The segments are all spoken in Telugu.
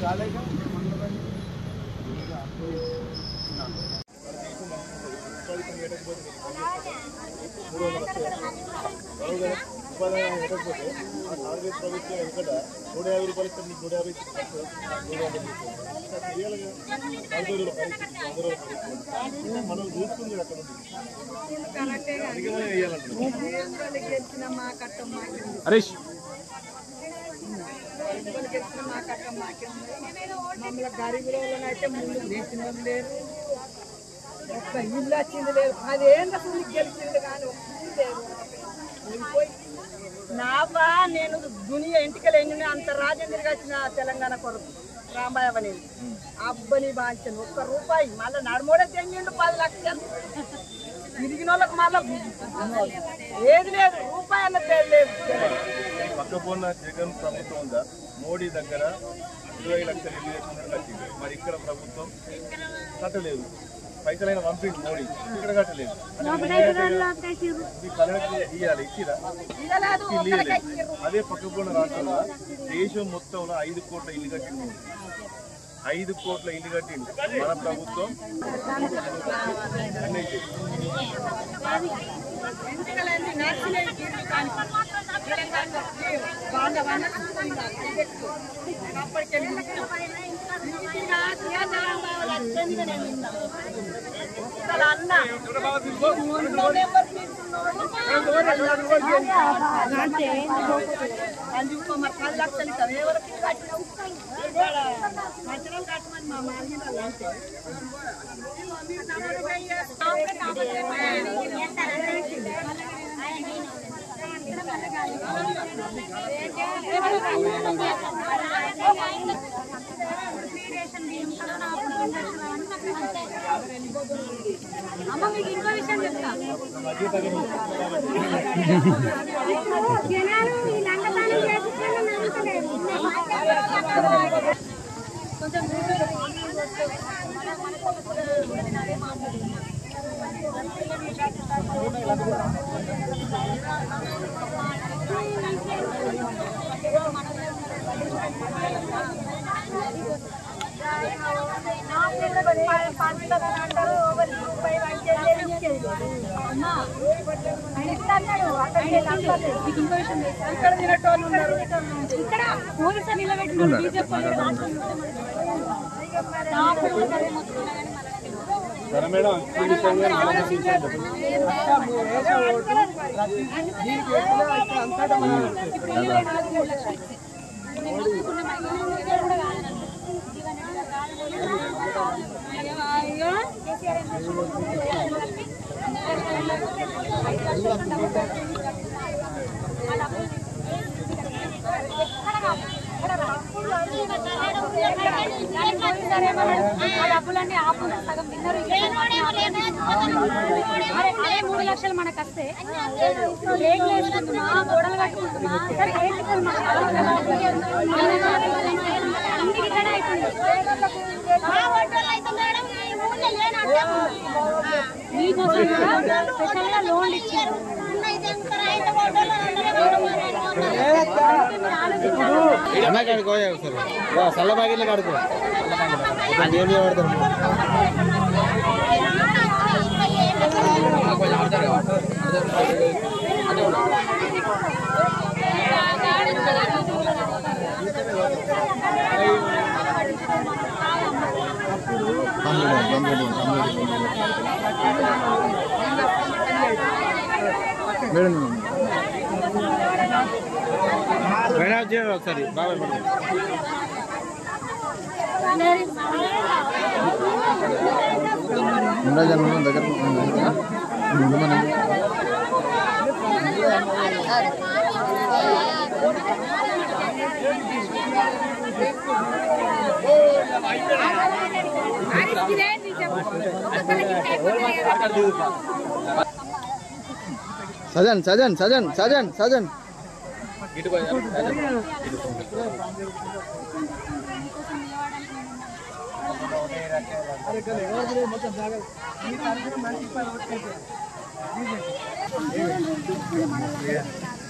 ఉపాధి పెట్టకపోతే ఆ కాంగ్రెస్ ప్రభుత్వం ఎక్కడ నూట యాభై రూపాయలు ఇస్తే నీకు నూట యాభై ఇచ్చింది నూట యాభై ఇచ్చింది రియల్ గా నలభై రోజుల పరిస్థితి వంద రోజుల పరిస్థితి మనం చూసుకుంది అక్కడ ఉంది అందుకే మనం వేయాలంటున్నాం హరీష్ మమ్మల్ని గరీబుల అయితే ముందు చేసిన వాళ్ళు లేరు ఒక్క ఇల్లు వచ్చింది లేదు అదేంటి అసలు నీకు గెలిచింది కానీ ఒక్క ఇల్లు లేదు వెళ్ళిపోయి నాబా నేను దునియా ఇంటికి లేని అంత రాజేంద్రగా వచ్చిన తెలంగాణ కొరకు రాంబాయవ నేను అబ్బని బాంచను ఒక్క రూపాయి మళ్ళీ నడుమోడే తెంగిండు పది లక్షలు తిరిగిన వాళ్ళకి మళ్ళీ ఏది లేదు రూపాయి అన్నది లేదు పక్క పోన్న జగన్ ప్రభుత్వం ఉందా మోడీ దగ్గర ఇరవై లక్షలు ఇల్లు చేసుకున్నారు కట్టింది మరి ఇక్కడ ప్రభుత్వం కట్టలేదు పైసలైన పంపింది మోడీ ఇక్కడ కట్టలేదు మీ కళలకు ఇవ్వాలి ఇచ్చిరా ఇవ్వలేదు ఇల్లు ఇవ్వలేదు. అదే పక్క పోన్న రాష్ట్రంలో దేశం మొత్తంలో ఐదు కోట్ల ఇల్లు కట్టింది ఐదు కోట్ల ఇల్లు కట్టింది మన ప్రభుత్వం అన్నీ చేసింది. ఎంతకలేంది నర్సులే కీర్తి కానీ తెలంగాణలో బాగా వన అప్పటికెళ్ళి ఇంటిగా తీయాలని వచ్చింది నేను నిన్న అసలు అన్న ముందు నెంబర్ అందుకు మరి పది లక్షలు ఇస్తాం ఎవరికి కట్టినావు కట్టడం కట్టమని మా మార్గిన అంతే అమ్మ మీకు ఇంకో విషయం చెప్తా జనాలు ఈ లంగతానం చేపించాలని నమ్ముతలేరు కొంచెం ఇక్కడ తినేటోళ్ళు ఉన్నారు ఇక్కడ పోలీసులు నిలబెట్టుకున్నారు బీజేపీ సరే మేడం ఈ విషయంగా ఆ డబ్బులన్నీ ఆపు సగం తిన్నారు అరే అదే మూడు లక్షలు మనకు వస్తే రేట్లు వేసుకుంటున్నా గోడలు కట్టుకుంటున్నా సరే ఏంటి సార్ మన అన్ని ఇక్కడ అవుతుంది మీకోసం కూడా స్పెషల్ గా లోన్ ఇచ్చారు అన్న కాడికి పోయా ఒకసారి సల్ల ప్యాకెట్లు కాడుకో ఒక దేవుని పడతారు మేడం మేడం చేయండి ఒకసారి బాబాయ్ పడుతుంది ఉండగా దగ్గర సజన్ సజన్ సజన్ సజన్ సజన్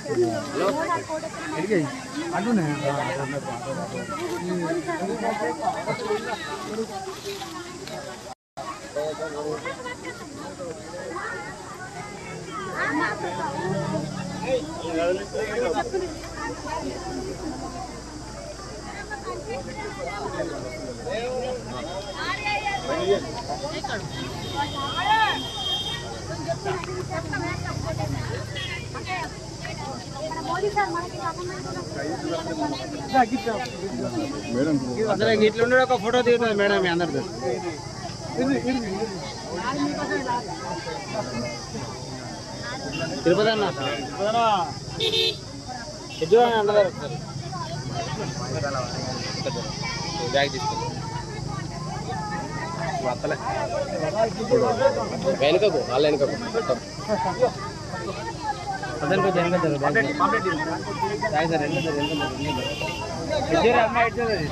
మోదీ సార్ మనకి కాకుండా అసలు ఇట్లా ఉండే ఒక ఫోటో దిగుతుంది మేడం మీ అందరితో తిరుపతి అన్న ఎటు అన్నదారు బ్యాగ్ తీసుకో అత్తలే వెనుకకు వాళ్ళ వెనుకకు మొత్తం అతను కొంచెం వెనక జరుగు, బ్యాగ్ తీసుకో. బ్యాగ్ జరుగు, వెనక జరుగు, వెనక జరుగు, వెనక జరుగు. ఇటు జరుగు, అమ్మ, ఇటు జరుగు.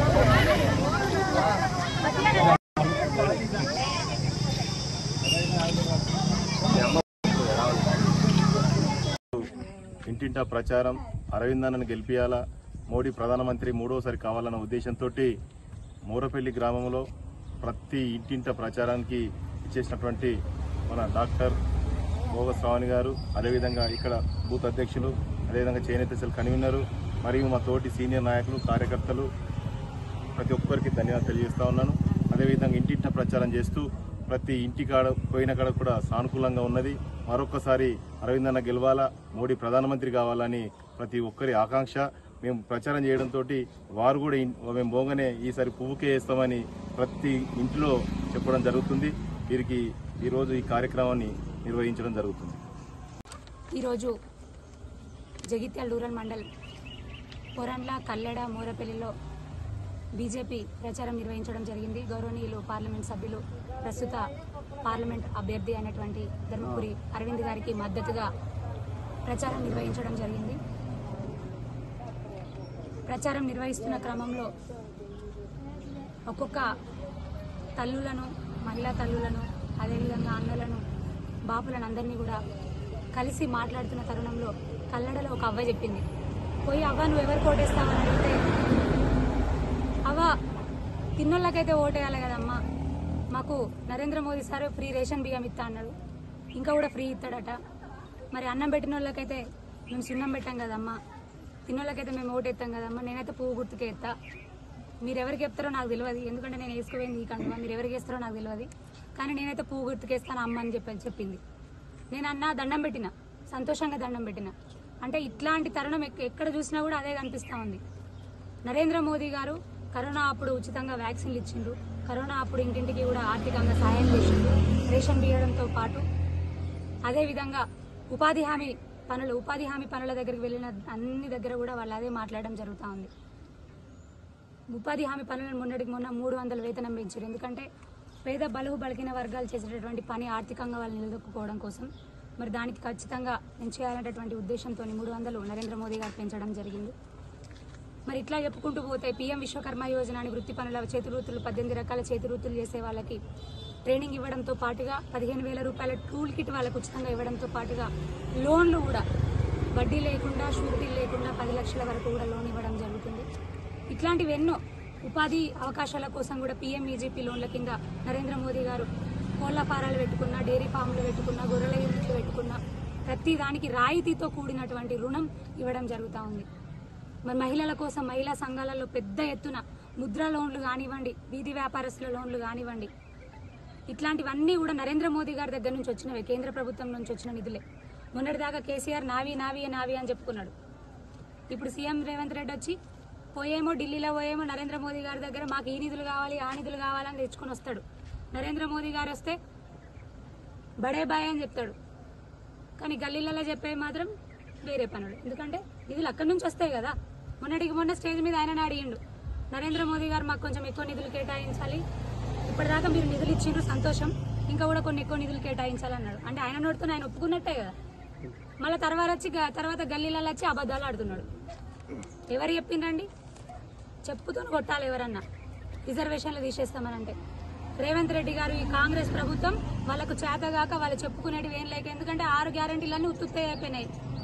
ఇంటింటా ప్రచారం అరవిందన్నను గెలిపియాలా మోడీ ప్రధానమంత్రి మూడోసారి కావాలన్న ఉద్దేశంతో మూరపల్లి గ్రామంలో ప్రతి ఇంటింట ప్రచారానికి ఇచ్చేసినటువంటి మన డాక్టర్ భోగ శ్రావణి గారు అదేవిధంగా ఇక్కడ బూత్ అధ్యక్షులు అదేవిధంగా చేనేత సెల్ కన్వీనరు మరియు మా తోటి సీనియర్ నాయకులు కార్యకర్తలు ప్రతి ఒక్కరికి ధన్యవాదాలు తెలియజేస్తా ఉన్నాను అదేవిధంగా ఇంటింట ప్రచారం చేస్తూ ప్రతి ఇంటి కాడ పోయిన కాడ కూడా సానుకూలంగా ఉన్నది మరొకసారి అరవిందన్న గెలవాలా మోడీ ప్రధానమంత్రి కావాలని ప్రతి ఒక్కరి ఆకాంక్ష మేము ప్రచారం చేయడంతో వారు కూడా ఇన్- మేము పోగానే ఈసారి పువ్వుకే వేస్తామని ప్రతి ఇంట్లో చెప్పడం జరుగుతుంది వీరికి ఈరోజు ఈ కార్యక్రమాన్ని నిర్వహించడం జరుగుతుంది ఈరోజు జగిత్యాల రూరల్ మండల్ పొరండ్ల కల్లెడ మూరపల్లిలో బీజేపీ ప్రచారం నిర్వహించడం జరిగింది గౌరవనీయులు పార్లమెంట్ సభ్యులు ప్రస్తుత పార్లమెంట్ అభ్యర్థి అయినటువంటి ధర్మపురి అరవింద్ గారికి మద్దతుగా ప్రచారం నిర్వహించడం జరిగింది ప్రచారం నిర్వహిస్తున్న క్రమంలో ఒక్కొక్క తల్లులను మహిళా తల్లులను అదేవిధంగా అన్నలను బాపులను అందరినీ కూడా కలిసి మాట్లాడుతున్న తరుణంలో కల్లడలో ఒక అవ్వ చెప్పింది పోయి అవ్వ నువ్వు ఎవరు కోటేస్తావని అడిగితే అవ్వ తిన్నోళ్ళకైతే ఓటేయాలి కదమ్మా మాకు Narendra Modi sir free ration బియ్యం ఇస్తా అన్నాడు ఇంకా కూడా ఫ్రీ ఇస్తాడట మరి అన్నం పెట్టిన వాళ్ళకైతే మేము సున్నం పెట్టాం కదమ్మా తిన్నోళ్ళకైతే మేము ఓటేస్తాం కదమ్మా నేనైతే పువ్వు గుర్తుకే ఎత్తా మీరు ఎవరికి చెప్తారో నాకు తెలియదు ఎందుకంటే నేను వేసుకోపోయింది ఈ కండువా మీరు ఎవరికి వేస్తారో నాకు తెలియదు కానీ నేనైతే పువ్వు గుర్తుకేస్తాను అమ్మ అని చెప్పి చెప్పింది నేను అన్న దండం పెట్టిన సంతోషంగా దండం పెట్టిన అంటే ఇట్లాంటి తరుణం ఎక్క- ఎక్కడ చూసినా కూడా అదే కనిపిస్తూ ఉంది నరేంద్ర మోదీ గారు కరోనా అప్పుడు ఉచితంగా వ్యాక్సిన్లు ఇచ్చిండ్రు కరోనా అప్పుడు ఇంటింటికి కూడా ఆర్థికంగా సాయం చేసిండ్రు రేషన్ బియ్యడంతో పాటు అదేవిధంగా ఉపాధి హామీ పనులు ఉపాధి హామీ పనుల దగ్గరికి వెళ్ళిన అన్ని దగ్గర కూడా వాళ్ళు అదే మాట్లాడడం జరుగుతూ ఉంది ఉపాధి హామీ పనులను మొన్నటికి మొన్న మూడు వందల వేతనం పెంచారు ఎందుకంటే పేద బలుగు బలిగిన వర్గాలు చేసేటటువంటి పని ఆర్థికంగా వాళ్ళు నిలదొక్కుకోవడం కోసం మరి దానికి ఖచ్చితంగా నేను చేయాలనేటటువంటి ఉద్దేశంతో మూడు వందలు నరేంద్ర మోదీ గారు పెంచడం జరిగింది మరి ఇట్లా చెప్పుకుంటూ పోతే పీఎం విశ్వకర్మ యోజన అని వృత్తి పనుల చేతి వృత్తులు పద్దెనిమిది రకాల చేతి వృత్తులు చేసే వాళ్ళకి ట్రైనింగ్ ఇవ్వడంతో పాటుగా పదిహేను వేల రూపాయల టూల్ కిట్ వాళ్ళకు ఉచితంగా ఇవ్వడంతో పాటుగా లోన్లు కూడా వడ్డీ లేకుండా షూరిటీ లేకుండా పది లక్షల వరకు కూడా లోన్ ఇవ్వడం జరుగుతుంది ఇట్లాంటివి ఎన్నో ఉపాధి అవకాశాల కోసం కూడా పీఎంఈజీపీ లోన్ల కింద నరేంద్ర మోదీ గారు కోళ్ల ఫారాలు పెట్టుకున్న డైరీ ఫామ్లు పెట్టుకున్న గొర్రెల యూనిట్లు పెట్టుకున్న ప్రతి దానికి రాయితీతో కూడినటువంటి రుణం ఇవ్వడం జరుగుతూ ఉంది మరి మహిళల కోసం మహిళా సంఘాలలో పెద్ద ఎత్తున ముద్ర లోన్లు కానివ్వండి వీధి వ్యాపారస్తుల లోన్లు కానివ్వండి ఇట్లాంటివన్నీ కూడా నరేంద్ర మోదీ గారి దగ్గర నుంచి వచ్చినవే కేంద్ర ప్రభుత్వం నుంచి వచ్చిన నిధులే మొన్నటిదాకా కేసీఆర్ నావి నావి నావి అని చెప్పుకున్నాడు ఇప్పుడు సీఎం రేవంత్ రెడ్డి వచ్చి పోయేమో ఢిల్లీలో పోయేమో నరేంద్ర మోదీ గారి దగ్గర మాకు ఈ నిధులు కావాలి ఆ నిధులు కావాలని తెచ్చుకొని వస్తాడు నరేంద్ర మోదీ గారు వస్తే బడే బాయ్ అని చెప్తాడు కానీ గల్లీలలో చెప్పేవి మాత్రం వేరే పనులు ఎందుకంటే నిధులు అక్కడి నుంచి వస్తాయి కదా మొన్నటికి మొన్న స్టేజ్ మీద ఆయన అడిగిండు నరేంద్ర మోదీ గారు మాకు కొంచెం ఎక్కువ నిధులు కేటాయించాలి ఇప్పటిదాకా మీరు నిధులు ఇచ్చిండ్రు సంతోషం ఇంకా కూడా కొన్ని ఎక్కువ నిధులు కేటాయించాలి అన్నాడు అంటే ఆయన నోటితో ఆయన ఒప్పుకున్నట్టే కదా మళ్ళీ తర్వాత వచ్చి గ- తర్వాత గల్లీలలో వచ్చి అబద్ధాలు ఆడుతున్నాడు ఎవరు చెప్పిండ్రండి చెప్పుతో కొట్టాలి ఎవరన్నా రిజర్వేషన్లు తీసేస్తామనంటే రేవంత్ రెడ్డి గారు ఈ కాంగ్రెస్ ప్రభుత్వం వాళ్ళకు చేతగాక వాళ్ళు చెప్పుకునేటివి ఏం లేక ఎందుకంటే ఆరు గ్యారంటీలన్నీ ఉత్తుతే అయిపోయినాయి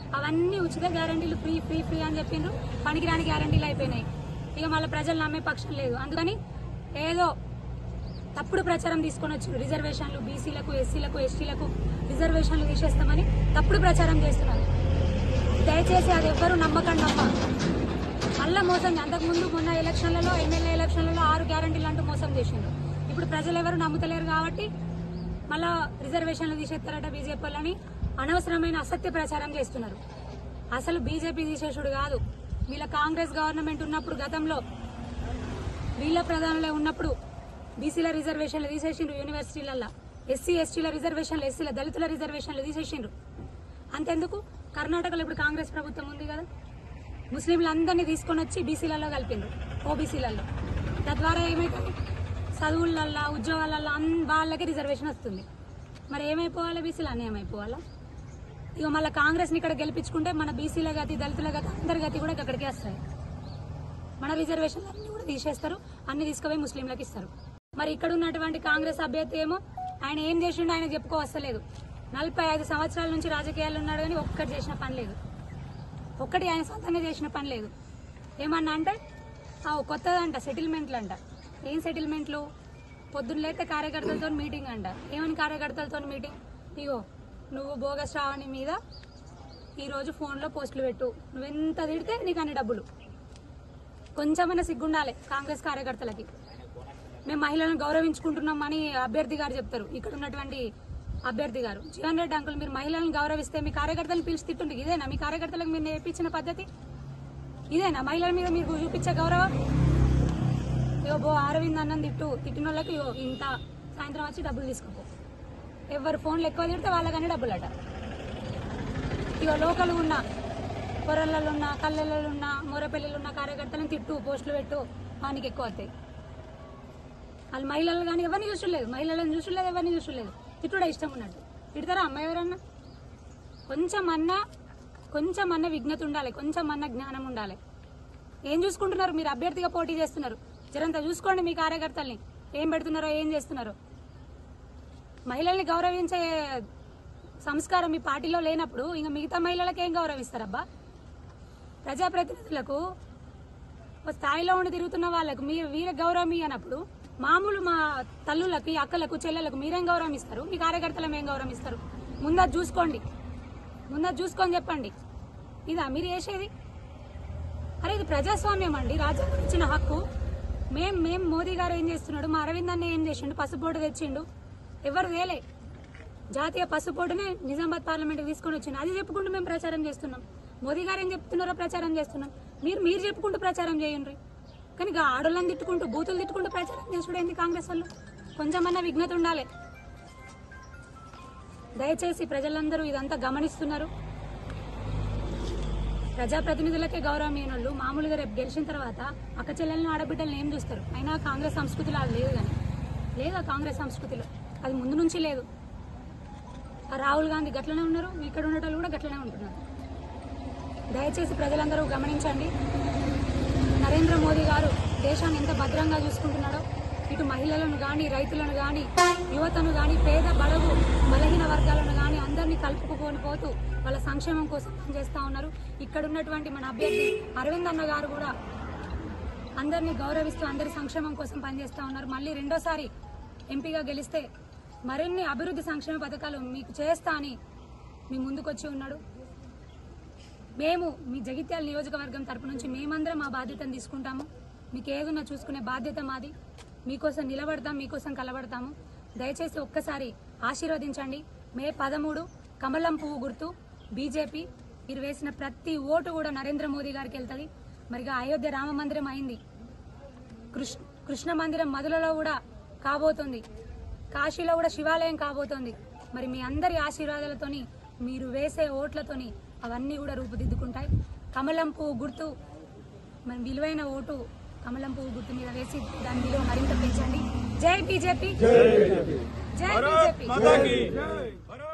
అవన్నీ ఉచిత గ్యారంటీలు ఫ్రీ ఫ్రీ ఫ్రీ అని చెప్పిండ్రు పనికిరాని గ్యారంటీలు అయిపోయినాయి ఇక మళ్ళీ ప్రజలు నమ్మే పక్షం లేదు అందుకని ఏదో తప్పుడు ప్రచారం తీసుకొని వచ్చి రిజర్వేషన్లు బీసీలకు ఎస్సీలకు ఎస్టీలకు రిజర్వేషన్లు తీసేస్తామని తప్పుడు ప్రచారం చేస్తున్నారు దయచేసి అది ఎవ్వరూ నమ్మకండి అమ్మ మళ్ళా మోసం అంతకుముందు మొన్న ఎలక్షన్లలో ఎమ్మెల్యే ఎలక్షన్లలో ఆరు గ్యారంటీలు అంటూ మోసం చేసిండ్రు ఇప్పుడు ప్రజలు ఎవరు నమ్ముతలేరు కాబట్టి మళ్ళా రిజర్వేషన్లు తీసేస్తారట బీజేపీ వాళ్ళని అనవసరమైన అసత్య ప్రచారం చేస్తున్నారు అసలు బీజేపీ తీసేసుడు కాదు వీళ్ళ కాంగ్రెస్ గవర్నమెంట్ ఉన్నప్పుడు గతంలో వీళ్ళ ప్రధానులే ఉన్నప్పుడు బీసీల రిజర్వేషన్లు తీసేసిండ్రు యూనివర్సిటీలల్లో ఎస్సీ ఎస్టీల రిజర్వేషన్లు ఎస్సీల దళితుల రిజర్వేషన్లు తీసేసిండ్రు అంతెందుకు కర్ణాటకలో ఇప్పుడు కాంగ్రెస్ ప్రభుత్వం ఉంది కదా ముస్లింలందరినీ తీసుకొని వచ్చి బీసీలలో కలిపిండ్రు ఓబీసీలలో తద్వారా ఏమైతుంది చదువులల్లో ఉద్యోగాలలో అన్ వాళ్ళకి రిజర్వేషన్ వస్తుంది మరి ఏమైపోవాలి బీసీలు అన్నీ ఏమైపోవాలా ఇక మళ్ళీ కాంగ్రెస్ని ఇక్కడ గెలిపించుకుంటే మన బీసీల గతి దళితుల గతి అందరి గతి కూడా అక్కడికి వస్తాయి మన రిజర్వేషన్లు అన్ని కూడా తీసేస్తారు అన్ని తీసుకుపోయి ముస్లింలకు ఇస్తారు మరి ఇక్కడ ఉన్నటువంటి కాంగ్రెస్ అభ్యర్థి ఏమో ఆయన ఏం చేసిండో ఆయన చెప్పుకోవస్తలేదు నలభై ఐదు సంవత్సరాల నుంచి రాజకీయాల్లో ఉన్నాడు కానీ ఒక్కటి చేసిన పని లేదు ఒక్కటి ఆయన సొంతంగా చేసిన పని లేదు ఏమన్నా అంటే ఆ కొత్తదంట సెటిల్మెంట్లు అంట ఏం సెటిల్మెంట్లు పొద్దున్న లేతే కార్యకర్తలతో మీటింగ్ అంట ఏమని కార్యకర్తలతో మీటింగ్ ఇగో నువ్వు బోగస్ రావణి మీద ఈరోజు ఫోన్లో పోస్టులు పెట్టు నువ్వెంత తిడితే నీకు అన్ని డబ్బులు కొంచెమైనా సిగ్గుండాలి కాంగ్రెస్ కార్యకర్తలకి మేము మహిళలను గౌరవించుకుంటున్నామని అభ్యర్థి గారు చెప్తారు ఇక్కడ ఉన్నటువంటి అభ్యర్థి గారు జీవన్ రెడ్డి అంకుల్ మీరు మహిళలను గౌరవిస్తే మీ కార్యకర్తలను పిలిచి తిట్టుండి ఇదేనా మీ కార్యకర్తలకు మీరు నేర్పించిన పద్ధతి ఇదేనా మహిళల మీద మీరు చూపించే గౌరవం ఇగో బో అరవింద్ అన్నం తిట్టు తిట్టిన వాళ్ళకి ఇగో ఇంత సాయంత్రం వచ్చి డబ్బులు తీసుకోపో ఎవరు ఫోన్లు ఎక్కువ తిడితే వాళ్ళకని డబ్బులు అట ఇగో లోకల్ ఉన్న పొరలలో ఉన్న కళ్ళలలో ఉన్న మూరపల్లిలో ఉన్న కార్యకర్తలను తిట్టు పోస్టులు పెట్టు వానికి ఎక్కువ వస్తాయి వాళ్ళు మహిళలు కానీ ఎవరిని చూసలేదు మహిళలను చూసలేదు ఎవరిని చూసలేదు తిట్టుడా ఇష్టం ఉన్నట్టు తిడతారా అమ్మాయి ఎవరన్నా కొంచెం అన్నా కొంచెం అన్న విజ్ఞత ఉండాలి కొంచెం అన్న జ్ఞానం ఉండాలి ఏం చూసుకుంటున్నారు మీరు అభ్యర్థిగా పోటీ చేస్తున్నారు జరంతా చూసుకోండి మీ కార్యకర్తల్ని ఏం పెడుతున్నారో ఏం చేస్తున్నారో మహిళల్ని గౌరవించే సంస్కారం మీ పార్టీలో లేనప్పుడు ఇంకా మిగతా మహిళలకు ఏం గౌరవిస్తారబ్బా ప్రజాప్రతినిధులకు ఒక స్థాయిలో ఉండి తిరుగుతున్న వాళ్ళకు మీరు వీర గౌరవం ఇవ్వనప్పుడు మామూలు మా తల్లులకి అక్కలకు చెల్లెలకు మీరేం గౌరవం ఇస్తారు మీ కార్యకర్తలం ఏం గౌరవం ఇస్తారు ముందర చూసుకోండి ముందర చూసుకొని చెప్పండి ఇదా మీరు చేసేది అరే ఇది ప్రజాస్వామ్యం అండి రాజ్యాంగం ఇచ్చిన హక్కు మేం మేం మోదీ గారు ఏం చేస్తున్నాడు మా అరవింద్ అన్న ఏం చేసిండు పసుపోటు తెచ్చిండు ఎవరు వేలే జాతీయ పసుపోటునే నిజామాబాద్ పార్లమెంట్ తీసుకొని వచ్చిండు అది చెప్పుకుంటూ మేము ప్రచారం చేస్తున్నాం మోదీ గారు ఏం చెప్తున్నారో ప్రచారం చేస్తున్నాం మీరు మీరు చెప్పుకుంటూ ప్రచారం చేయండి కానీ ఇక ఆడోళ్ళని తిట్టుకుంటూ బూతులు తిట్టుకుంటూ ప్రచారం చేసుడు ఏంది కాంగ్రెస్ వాళ్ళు కొంచెమన్నా విఘ్నత ఉండాలి దయచేసి ప్రజలందరూ ఇదంతా గమనిస్తున్నారు ప్రజాప్రతినిధులకే గౌరవం ఇవ్వనోళ్ళు మామూలుగా రేపు గెలిచిన తర్వాత అక్క చెల్లెలను ఆడబిడ్డలను ఏం చూస్తారు అయినా కాంగ్రెస్ సంస్కృతిలో అది లేదు కానీ లేదా కాంగ్రెస్ సంస్కృతిలో అది ముందు నుంచి లేదు ఆ రాహుల్ గాంధీ గట్లనే ఉన్నారు ఇక్కడ ఉండేటోళ్ళు కూడా గట్లనే ఉంటున్నారు దయచేసి ప్రజలందరూ గమనించండి నరేంద్ర మోదీ గారు దేశాన్ని ఎంత భద్రంగా చూసుకుంటున్నాడో ఇటు మహిళలను కానీ రైతులను కానీ యువతను కానీ పేద బడగు బలహీన వర్గాలను కానీ అందరినీ కలుపుకుపోని పోతూ వాళ్ళ సంక్షేమం కోసం పనిచేస్తా ఉన్నారు ఇక్కడ ఉన్నటువంటి మన అభ్యర్థి అరవింద్ అన్న గారు కూడా అందరినీ గౌరవిస్తూ అందరి సంక్షేమం కోసం పనిచేస్తా ఉన్నారు మళ్ళీ రెండోసారి ఎంపీగా గెలిస్తే మరిన్ని అభివృద్ధి సంక్షేమ పథకాలు మీకు చేస్తా అని మీ ముందుకొచ్చి ఉన్నాడు మేము మీ జగిత్యాల నియోజకవర్గం తరపు నుంచి మేమందరం మా బాధ్యతను తీసుకుంటాము మీకు ఏదున్నా చూసుకునే బాధ్యత మాది మీకోసం నిలబడతాం మీకోసం కలబడతాము దయచేసి ఒక్కసారి ఆశీర్వదించండి మే పదమూడు కమలం పువ్వు గుర్తు బీజేపీ మీరు వేసిన ప్రతి ఓటు కూడా నరేంద్ర మోదీ గారికి వెళ్తుంది మరిగా అయోధ్య రామ మందిరం అయింది కృష్ణ కృష్ణ మందిరం మధులలో కూడా కాబోతుంది కాశీలో కూడా శివాలయం కాబోతోంది మరి మీ అందరి ఆశీర్వాదాలతోని మీరు వేసే ఓట్లతోని అవన్నీ కూడా రూపుదిద్దుకుంటాయి కమలం పువ్వు గుర్తు మన విలువైన ఓటు కమలం పువ్వు గుర్తు మీద వేసి దాని విలువ మరింత పెంచండి జై బీజేపీ జై బీజేపీ